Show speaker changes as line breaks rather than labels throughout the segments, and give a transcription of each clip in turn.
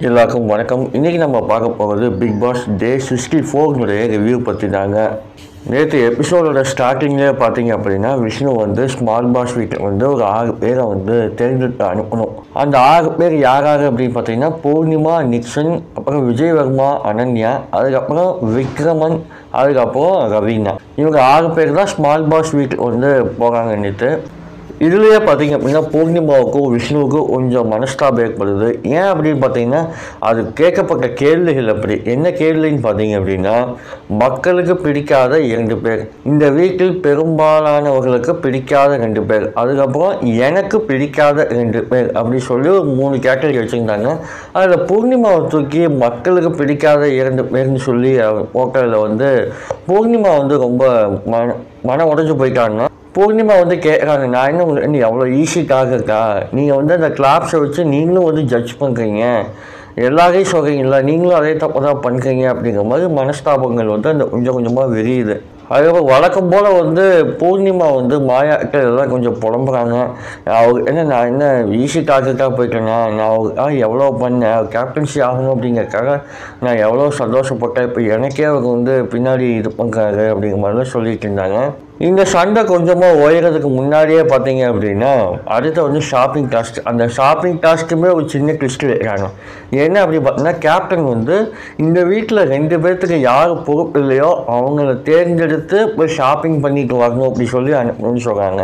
எல்லாருக்கும் வணக்கம் இன்றைக்கி நம்ம பார்க்க போகிறது பிக் பாஸ் டே சிக்ஸ்டி ஃபோர்னுடைய ரிவ்யூ பற்றி தாங்க நேற்று எபிசோடோட ஸ்டார்டிங்லேயே பார்த்தீங்க அப்படின்னா விஷ்ணு வந்து ஸ்மால் பாஸ் வீட்டில் வந்து ஒரு ஆறு பேரை வந்து தேர்ந்தெடுத்து அனுப்பணும் அந்த ஆறு பேர் யார் யார் அப்படின்னு பார்த்தீங்கன்னா பூர்ணிமா நிக்சன் அப்புறம் விஜயவர்மா அனன்யா அதுக்கப்புறம் விக்ரமன் அதுக்கப்புறம் ரவீனா இவங்க ஆறு பேர் தான் ஸ்மால் பாஸ் வீட்டுக்கு வந்து போகிறாங்க நேற்று இதுலேயே பார்த்தீங்க அப்படின்னா பூர்ணிமாவுக்கும் விஷ்ணுவுக்கும் கொஞ்சம் மனஸ்தாபம் ஏற்படுது ஏன் அப்படின்னு பார்த்தீங்கன்னா அது கேட்கப்பட்ட கேள்விகள் அப்படி என்ன கேள்வின்னு பார்த்தீங்க அப்படின்னா மக்களுக்கு பிடிக்காத இரண்டு பேர் இந்த வீட்டில் பெரும்பாலானவர்களுக்கு பிடிக்காத ரெண்டு பேர் அதுக்கப்புறம் எனக்கு பிடிக்காத ரெண்டு பேர் அப்படி சொல்லி ஒரு மூணு கேட்டகரி வச்சுருந்தாங்க அதில் பூர்ணிமாவை தூக்கி மக்களுக்கு பிடிக்காத இரண்டு பேர்னு சொல்லி ஹோட்டலில் வந்து பூர்ணிமா வந்து ரொம்ப மன மன உடஞ்சு போயிட்டாங்கன்னா பூர்ணிமா வந்து கேட்குறாங்க நான் என்ன உங்களுக்கு நீ அவ்வளோ ஈஸிக்காக இருக்கா நீங்கள் வந்து அந்த கிளாப்ஸை வச்சு நீங்களும் வந்து ஜட்ஜ் பண்ணுறீங்க எல்லாரையும் சொல்கிறீங்களா நீங்களும் அதே தப்பு தான் பண்ணுறீங்க அப்படிங்கிற மாதிரி மனஸ்தாபங்கள் வந்து அந்த கொஞ்சம் கொஞ்சமாக விரியுது அதுக்கப்புறம் வழக்கம் போல் வந்து பூர்ணிமா வந்து மாயாக்கள் எல்லாம் கொஞ்சம் புலம்புறாங்க அவர் என்ன நான் என்ன ஈஸி டார்கெட்டாக போயிட்டேன்னா நான் அவருக்காக எவ்வளோ பண்ணேன் கேப்டன்சி ஆகணும் அப்படிங்கிறக்காக நான் எவ்வளோ சந்தோஷப்பட்டேன் இப்போ எனக்கே அவர் வந்து பின்னாடி இது பண்ணுறாரு அப்படிங்கிற மாதிரிலாம் சொல்லிட்டு இருந்தாங்க இந்த சண்டை கொஞ்சமாக ஓயறதுக்கு முன்னாடியே பார்த்தீங்க அப்படின்னா அடுத்த வந்து ஷாப்பிங் டாஸ்க் அந்த ஷாப்பிங் டாஸ்க்குமே ஒரு சின்ன ட்விஸ்ட் வைக்கிறாங்க என்ன அப்படி பார்த்தீங்கன்னா கேப்டன் வந்து இந்த வீட்டில் ரெண்டு பேர்த்துக்கு யார் பொறுப்பு இல்லையோ அவங்கள தேர்ந்தெடுத்து போய் ஷாப்பிங் பண்ணிட்டு வரணும் அப்படி சொல்லி அனுப்பணும்னு சொல்கிறாங்க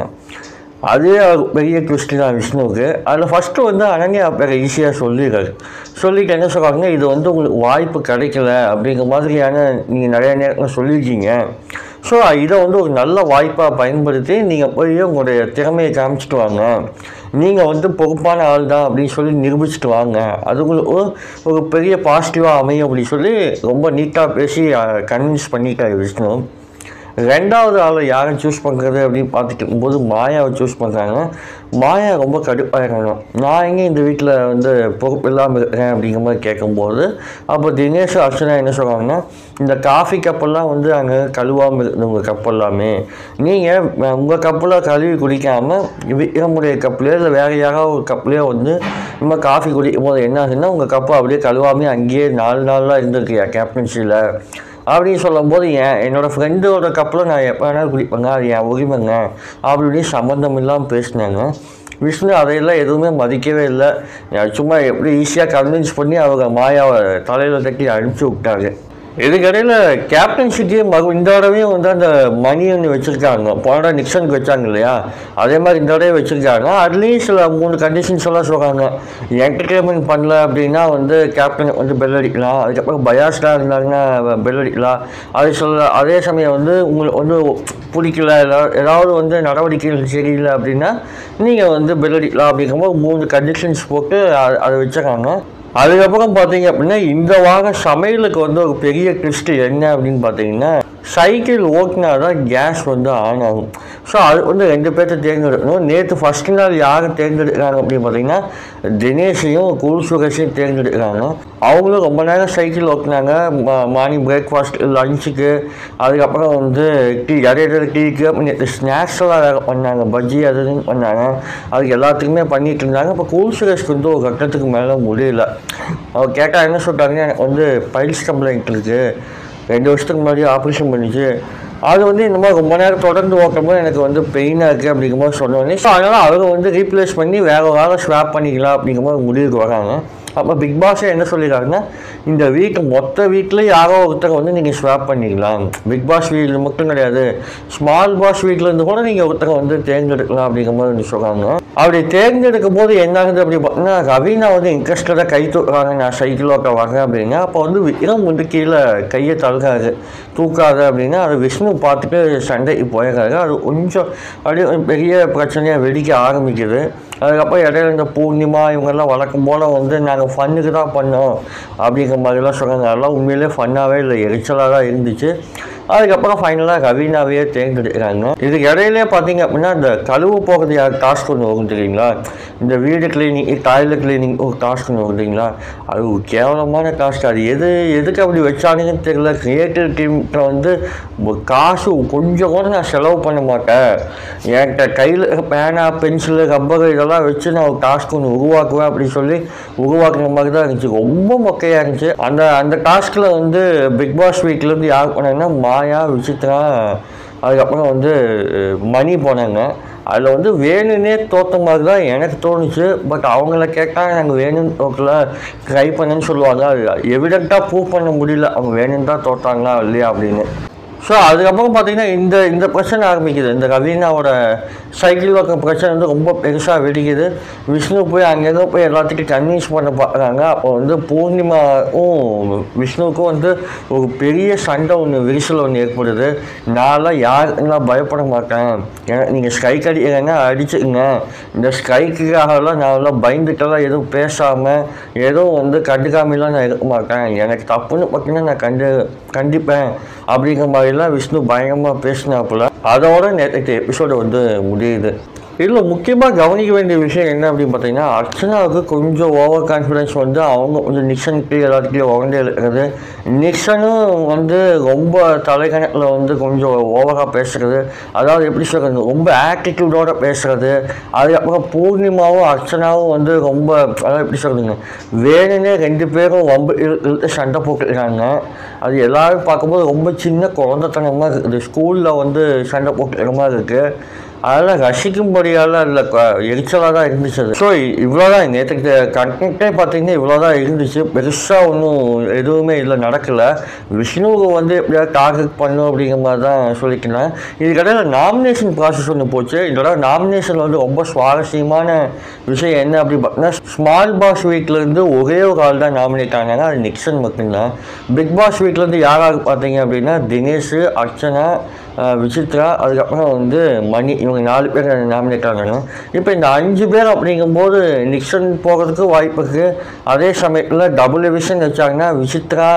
அதே ஒரு பெரிய ட்விஸ்ட் தான் விஷ்ணுவுக்கு அதில் ஃபஸ்ட்டு வந்து அனன்யா பேரை ஈஸியாக சொல்லிடுறாரு சொல்லிட்டு என்ன சொல்கிறாங்க இது வந்து உங்களுக்கு வாய்ப்பு கிடைக்கல அப்படிங்கிற மாதிரியான நீங்கள் நிறைய நேரத்தில் சொல்லியிருக்கீங்க ஸோ இதை வந்து ஒரு நல்ல வாய்ப்பாக பயன்படுத்தி நீங்கள் போய் உங்களுடைய திறமையை காமிச்சிட்டு வாங்க நீங்கள் வந்து பொறுப்பான ஆள் தான் அப்படின்னு சொல்லி நிரூபிச்சிட்டு வாங்க அது உங்களுக்கு ஒரு- ஒரு பெரிய பாசிட்டிவாக அமையும் அப்படின்னு சொல்லி ரொம்ப நீட்டாக பேசி கன்வின்ஸ் பண்ணிட்டாரு விஷ்ணு ரெண்டாவது ஆளை யாரை சூஸ் பண்ணுறது அப்படின்னு பார்த்துட்டு இருக்கும்போது மாயாவை சூஸ் பண்ணுறாங்க மாயா ரொம்ப கடுப்பாயிடுறாங்க நான் எங்கே இந்த வீட்டில் வந்து பொறுப்பு இல்லாமல் இருக்கிறேன் அப்படிங்கிற மாதிரி கேட்கும்போது அப்போ தினேஷ் அர்ச்சனா என்ன சொல்கிறாங்கன்னா இந்த காஃபி கப்பெல்லாம் வந்து அங்கே கழுவாமல் இருக்குது உங்கள் கப் எல்லாமே நீங்கள் உங்கள் கப்பில் கழுவி குடிக்காமல் விக்ரமுடைய கப்லேயோ இல்லை வேறு யாராவது ஒரு கப்லேயோ வந்து நம்ம காஃபி குடிக்கும் போது என்ன ஆகுதுன்னா உங்கள் கப்பை அப்படியே கழுவாமே அங்கேயே நாலு நாளாக இருந்திருக்கியா கேப்டன்சியில் அப்படின்னு சொல்லும்போது என் என்னோடய ஃப்ரெண்டோட கப்பில் நான் எப்போ வேணாலும் குடிப்பேங்க அது என் உரிமைங்க அப்படின்னு சம்மந்தம் இல்லாமல் பேசினாங்க விஷ்ணு அதையெல்லாம் எதுவுமே மதிக்கவே இல்லை சும்மா எப்படி ஈஸியாக கன்வின்ஸ் பண்ணி அவங்க மாயாவை தலையில் தட்டி அனுப்பிச்சி விட்டாங்க இதுக்கடையில் கேப்டன்ஷிப்பே மறு இந்த தடவையும் வந்து அந்த மணி ஒன்று வச்சுருக்காங்க போன நிக்சனுக்கு வச்சாங்க இல்லையா அதே மாதிரி இந்த தடவை வச்சுருக்காங்க அதுலேயும் சில மூணு கண்டிஷன்ஸ் எல்லாம் சொல்கிறாங்க என்டர்டெயின்மெண்ட் பண்ணல அப்படின்னா வந்து கேப்டன் வந்து பெல் அடிக்கலாம் அதுக்கப்புறம் பயாஸ்டாக இருந்தாங்கன்னா பெல் அடிக்கலாம் அது சொல்ல அதே சமயம் வந்து உங்களுக்கு வந்து பிடிக்கல ஏதா- ஏதாவது வந்து நடவடிக்கைகள் சரியில்லை அப்படின்னா நீங்கள் வந்து பெல் அடிக்கலாம் அப்படிங்கும்போது மூணு கண்டிஷன்ஸ் போட்டு அ- அதை வச்சுருக்காங்க அதுக்கப்புறம் பார்த்தீங்க அப்படின்னா இந்த வாரம் சமையலுக்கு வந்து ஒரு பெரிய ட்விஸ்ட் என்ன அப்படின்னு பார்த்தீங்கன்னா சைக்கிள் ஓட்டினா தான் கேஸ் வந்து ஆன் ஆகும் ஸோ அது வந்து ரெண்டு பேர்த்த தேர்ந்தெடுக்கணும் நேற்று ஃபஸ்ட் நாள் யாரை தேர்ந்தெடுக்கிறாங்க அப்படின்னு பார்த்தீங்கன்னா தினேஷையும் கூல் சுரேஷையும் தேர்ந்தெடுக்கிறாங்க அவங்களும் ரொம்ப நேரம் சைக்கிள் ஓட்டினாங்க மார்னிங் பிரேக்ஃபாஸ்ட் லஞ்சுக்கு அதுக்கப்புறம் வந்து டீ இடையில டீக்கு நேற்று ஸ்நாக்ஸ் எல்லாம் வேறு பண்ணாங்க பஜ்ஜி அது இதுன்னு பண்ணாங்க அதுக்கு எல்லாத்துக்குமே பண்ணிட்டு இருந்தாங்க இப்போ கூல் சுரேஷ்க்கு வந்து ஒரு கட்டத்துக்கு மேலே முடியல அவர் கேட்டால் என்ன சொல்கிறாங்க எனக்கு வந்து பைல்ஸ் கம்ப்ளைண்ட் இருக்குது ரெண்டு வருஷத்துக்கு முன்னாடி ஆப்ரேஷன் பண்ணிச்சு அது வந்து இந்த மாதிரி ரொம்ப நேரம் தொடர்ந்து ஓட்டும்போது எனக்கு வந்து பெயினாக இருக்குது அப்படிங்கிற மாதிரி சொன்னோடனே ஸோ அதனால் அவங்க வந்து ரீப்ளேஸ் பண்ணி வேறு வேறு ஸ்வாப் பண்ணிக்கலாம் அப்படிங்கிற மாதிரி முடிவுக்கு வராங்க அப்போ பிக் பாஸே என்ன சொல்லிடுறாங்கன்னா இந்த வீட்டு மொத்த வீட்டில் யாரோ ஒருத்தர் வந்து நீங்கள் ஸ்வாப் பண்ணிக்கலாம் பிக் பாஸ் வீட்டில் மட்டும் கிடையாது ஸ்மால் பாஸ் வீட்டில் இருந்து கூட நீங்கள் ஒருத்தரை வந்து தேர்ந்தெடுக்கலாம் அப்படிங்கிற மாதிரி வந்து சொல்கிறாங்க அப்படி தேர்ந்தெடுக்கும் போது என்ன ஆகுது அப்படி பார்த்தீங்கன்னா ரவீனா வந்து இன்ட்ரெஸ்டடாக கை தூக்குறாங்க நான் சைக்கிள் ஓட்ட வரேன் அப்படின்னா அப்போ வந்து விக்ரம் வந்து கீழே கையை தழுகாது தூக்காது அப்படின்னா அது விஷ்ணு பார்த்துட்டு சண்டைக்கு போயிடுறாரு அது கொஞ்சம் அப்படியே ஒரு பெரிய பிரச்சனையாக வெடிக்க ஆரம்பிக்குது அதுக்கப்புறம் இடையில இந்த பூர்ணிமா இவங்கெல்லாம் வழக்கம் போல் வந்து நாங்கள் ஃபன்னுக்கு தான் பண்ணோம் அப்படிங்கிற மாதிரிலாம் சொல்கிறாங்க அதெல்லாம் உண்மையிலே ஃபன்னாகவே இல்லை எரிச்சலாக தான் இருந்துச்சு அதுக்கப்புறம் ஃபைனலாக ரவீனாவையே தேர்ந்தெடுக்கிறாங்க இதுக்கு இடையிலே பார்த்தீங்க அப்படின்னா இந்த கழுவு போகிறது யார் டாஸ்க் ஒன்று வரும் தெரியுங்களா இந்த வீடு கிளீனிங் டாய்லெட் கிளீனிங் ஒரு டாஸ்க் ஒன்று வரும் தெரியுங்களா அது ஒரு கேவலமான டாஸ்க் அது எது எதுக்கு அப்படி வச்சாங்கன்னு தெரியல கிரியேட்டிவ் டீம்கிட்ட வந்து ஒரு காசு கொஞ்சம் கூட நான் செலவு பண்ண மாட்டேன் என்கிட்ட கையில் பேனா பென்சிலு ரப்பர் இதெல்லாம் வச்சு நான் ஒரு டாஸ்க் ஒன்று உருவாக்குவேன் அப்படின்னு சொல்லி உருவாக்குற மாதிரி தான் இருந்துச்சு ரொம்ப மொக்கையாக இருந்துச்சு அந்த அந்த டாஸ்கில் வந்து பிக் பாஸ் வீக்லேருந்து யார் போனாங்கன்னா மாயா விசித்ரா அதுக்கப்புறம் வந்து மணி போனாங்க அதில் வந்து வேணும்னே தோத்த மாதிரி தான் எனக்கு தோணுச்சு பட் அவங்கள கேட்டால் நாங்கள் வேணும்னு தோக்கல ட்ரை பண்ணுன்னு சொல்லுவாங்க அது எவிடெண்ட்டாக ப்ரூவ் பண்ண முடியல அவங்க வேணும்னு தான் தோத்தாங்களா இல்லையா அப்படின்னு ஸோ அதுக்கப்புறம் பார்த்தீங்கன்னா இந்த இந்த பிரச்சனை ஆரம்பிக்குது இந்த ரவீனாவோட சைக்கிள் வைக்கிற பிரச்சனை வந்து ரொம்ப பெருசாக வெடிக்குது விஷ்ணு போய் அங்கேருந்து போய் எல்லாத்துக்கும் கன்வின்ஸ் பண்ண பார்க்குறாங்க அப்போ வந்து பூர்ணிமாவும் விஷ்ணுவுக்கும் வந்து ஒரு பெரிய சண்டை ஒன்று விரிசல் ஒன்று ஏற்படுது நான்லாம் யாருக்குலாம் பயப்பட மாட்டேன் ஏன்னா நீங்கள் ஸ்ட்ரைக் அடிக்கிறேன்னா அடிச்சுங்க இந்த ஸ்ட்ரைக்குக்காகலாம் நான்லாம் பயந்துட்டெல்லாம் எதுவும் பேசாமல் எதுவும் வந்து கண்டுக்காமலாம் நான் இருக்க மாட்டேன் எனக்கு தப்புன்னு பார்த்தீங்கன்னா நான் கண்டு கண்டிப்பேன் அப்படிங்கிற மாதிரிலாம் விஷ்ணு பயங்கரமாக பேசினாப்புல அதோட நேற்று எபிசோடு வந்து முடியுது இதில் முக்கியமாக கவனிக்க வேண்டிய விஷயம் என்ன அப்படின்னு பார்த்தீங்கன்னா அர்ச்சனாவுக்கு கொஞ்சம் ஓவர் கான்ஃபிடன்ஸ் வந்து அவங்க கொஞ்சம் நிக்சனுக்கு எல்லாத்துக்கும் உடண்டே இருக்கிறது நிக்சனும் வந்து ரொம்ப தலைக்கணக்கில் வந்து கொஞ்சம் ஓவராக பேசுகிறது அதாவது எப்படி சொல்கிறது ரொம்ப ஆட்டிடியூடோட பேசுகிறது அதுக்கப்புறம் பூர்ணிமாவும் அர்ச்சனாவும் வந்து ரொம்ப அதாவது எப்படி சொல்கிறதுங்க வேணும்னே ரெண்டு பேரும் ரொம்ப இழு- இழுத்து சண்டை போட்டுக்கிறாங்க அது எல்லாரும் பார்க்கும்போது ரொம்ப சின்ன குழந்தைத்தனமாக இருக்குது ஸ்கூலில் வந்து சண்டை போட்டுக்கிற மாதிரி இருக்குது அதெல்லாம் ரசிக்கும்படியால அதில் எரிச்சலாக தான் இருந்துச்சு அது ஸோ இவ்வளோ தான் நேற்றுக்கு கண்டென்ட்டே பார்த்தீங்கன்னா இவ்வளோ தான் இருந்துச்சு பெருசாக ஒன்றும் எதுவுமே இதில் நடக்கலை விஷ்ணுவுக்கு வந்து எப்படியாவது டார்கெட் பண்ணும் அப்படிங்கிற மாதிரி தான் சொல்லிக்கிறேன் இதுக்கடையில் நாமினேஷன் ப்ராசஸ் ஒன்று போச்சு இதோட நாமினேஷன் வந்து ரொம்ப சுவாரஸ்யமான விஷயம் என்ன அப்படின்னு பார்த்தீங்கன்னா ஸ்மால் பாஸ் வீக்லேருந்து ஒரே ஒரு ஆள் தான் நாமினேட் ஆனாங்க அது நிக்சன் மட்டும்தான் பிக் பாஸ் வீக்லேருந்து யாராக பார்த்தீங்க அப்படின்னா தினேஷ் அர்ச்சனா அஹ் விசித்ரா அதுக்கப்புறம் வந்து மணி இவங்க நாலு பேர் நாமினேட் ஆகணும் இப்போ இந்த அஞ்சு பேர் அப்படிங்கும்போது நிக்சன் போகிறதுக்கு வாய்ப்பு இருக்குது அதே சமயத்தில் டபுள் டிவிஷன் வச்சாங்கன்னா விசித்ரா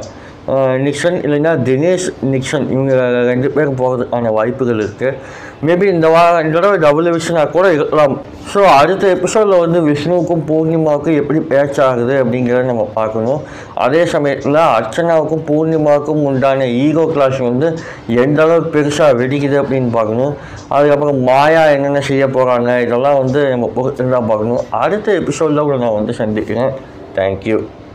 அஹ் நிக்சன் இல்லைன்னா தினேஷ் நிக்சன் இவங்க ரெண்டு பேரும் போகிறதுக்கான வாய்ப்புகள் இருக்குது மேபி இந்த வாரம் இந்த தடவை டபுள் விஷனாக கூட இருக்கலாம் ஸோ அடுத்த எபிசோடில் வந்து விஷ்ணுவுக்கும் பூர்ணிமாவுக்கும் எப்படி பேச்சாகுது அப்படிங்கிறத நம்ம பார்க்கணும் அதே சமயத்தில் அர்ச்சனாவுக்கும் பூர்ணிமாவுக்கும் உண்டான ஈகோ கிளாஸ் வந்து எந்த அளவுக்கு பெருசாக வெடிக்குது அப்படின்னு பார்க்கணும் அதுக்கப்புறம் மாயா என்னென்ன செய்ய போகிறாங்க இதெல்லாம் வந்து நம்ம பொறுத்து தான் பார்க்கணும் அடுத்த எபிசோடில் கூட நான் வந்து சந்திக்கிறேன் தேங்க்யூ